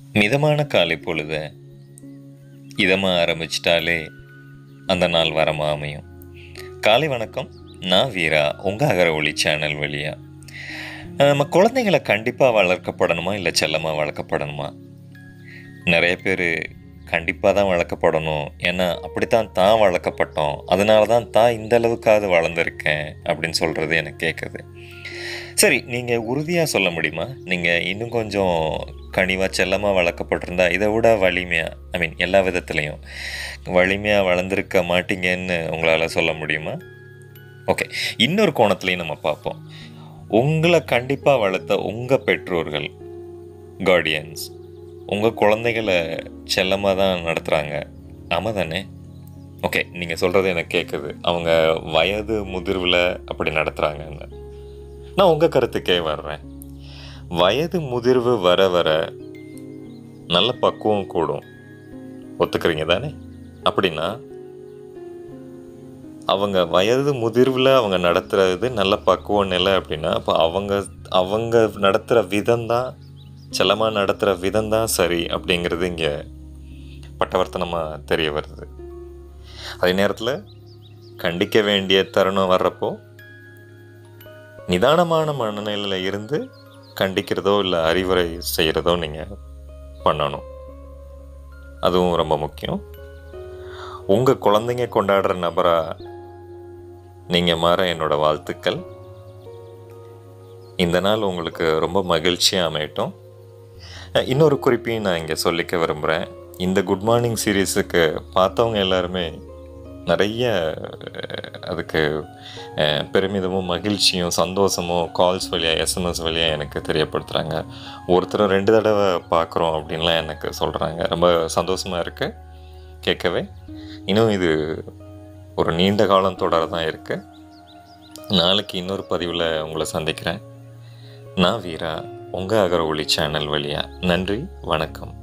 மிதமான காலை பொழுத இதமாக ஆரம்பிச்சிட்டாலே அந்த நாள் வரமா அமையும் காலை வணக்கம் நான் வீரா உங்கள் அகர ஒளி சேனல் வழியா அஹ் நம்ம குழந்தைங்களை கண்டிப்பாக வளர்க்கப்படணுமா இல்லை செல்லமாக வளர்க்கப்படணுமா நிறைய பேர் கண்டிப்பாக தான் வளர்க்கப்படணும் ஏன்னா அப்படித்தான் தான் வளர்க்கப்பட்டோம் அதனால தான் தான் இந்த அளவுக்காவது வளர்ந்துருக்கேன் அப்படின்னு சொல்கிறது எனக்கு கேட்குது சரி நீங்கள் உறுதியாக சொல்ல முடியுமா நீங்கள் இன்னும் கொஞ்சம் கனிவாக செல்லமாக வளர்க்கப்பட்டிருந்தா இதை விட வலிமையாக ஐ மீன் எல்லா விதத்துலேயும் வலிமையாக வளர்ந்துருக்க மாட்டீங்கன்னு உங்களால் சொல்ல முடியுமா ஓகே இன்னொரு கோணத்துலையும் நம்ம பார்ப்போம் உங்களை கண்டிப்பாக வளர்த்த உங்கள் பெற்றோர்கள் கார்டியன்ஸ் உங்கள் குழந்தைகளை செல்லமாக தான் நடத்துகிறாங்க ஆமாம் தானே ஓகே நீங்கள் சொல்கிறது எனக்கு கேட்குது அவங்க வயது முதிர்வில் அப்படி நடத்துகிறாங்கன்னு நான் உங்கள் கருத்துக்கே வர்றேன் வயது முதிர்வு வர வர நல்ல பக்குவம் கூடும் ஒத்துக்கிறீங்க தானே அப்படின்னா அவங்க வயது முதிர்வில் அவங்க நடத்துறது நல்ல பக்குவ நிலை அப்படின்னா அப்போ அவங்க அவங்க நடத்துகிற விதம் தான் செல்லமாக நடத்துகிற விதம் தான் சரி அப்படிங்கிறது இங்கே பட்டவர்த்தனமாக தெரிய வருது அதே நேரத்தில் கண்டிக்க வேண்டிய தருணம் வர்றப்போ நிதானமான மனநிலையில் இருந்து கண்டிக்கிறதோ இல்லை அறிவுரை செய்கிறதோ நீங்கள் பண்ணணும் அதுவும் ரொம்ப முக்கியம் உங்கள் குழந்தைங்க கொண்டாடுற நபராக நீங்கள் மாற என்னோட வாழ்த்துக்கள் இந்த நாள் உங்களுக்கு ரொம்ப மகிழ்ச்சியாக அமையட்டும் அஹ் இன்னொரு குறிப்பையும் நான் இங்கே சொல்லிக்க விரும்புகிறேன் இந்த குட் மார்னிங் சீரீஸுக்கு பார்த்தவங்க எல்லாருமே நிறைய அஹ், அதுக்கு அஹ், பெருமிதமும் மகிழ்ச்சியும் சந்தோஷமும் கால்ஸ் வழியாக எஸ்எம்எஸ் வழியாக எனக்கு தெரியப்படுத்துகிறாங்க ஒருத்தர் ரெண்டு தடவை பார்க்குறோம் அப்படின்லாம் எனக்கு சொல்கிறாங்க ரொம்ப சந்தோஷமாக இருக்குது கேட்கவே இன்னும் இது ஒரு நீண்ட காலம் தொடர தான் இருக்குது நாளைக்கு இன்னொரு பதிவில் உங்களை சந்திக்கிறேன் நான் வீரா உங்கள் அகர ஒளி சேனல் வழியா நன்றி வணக்கம்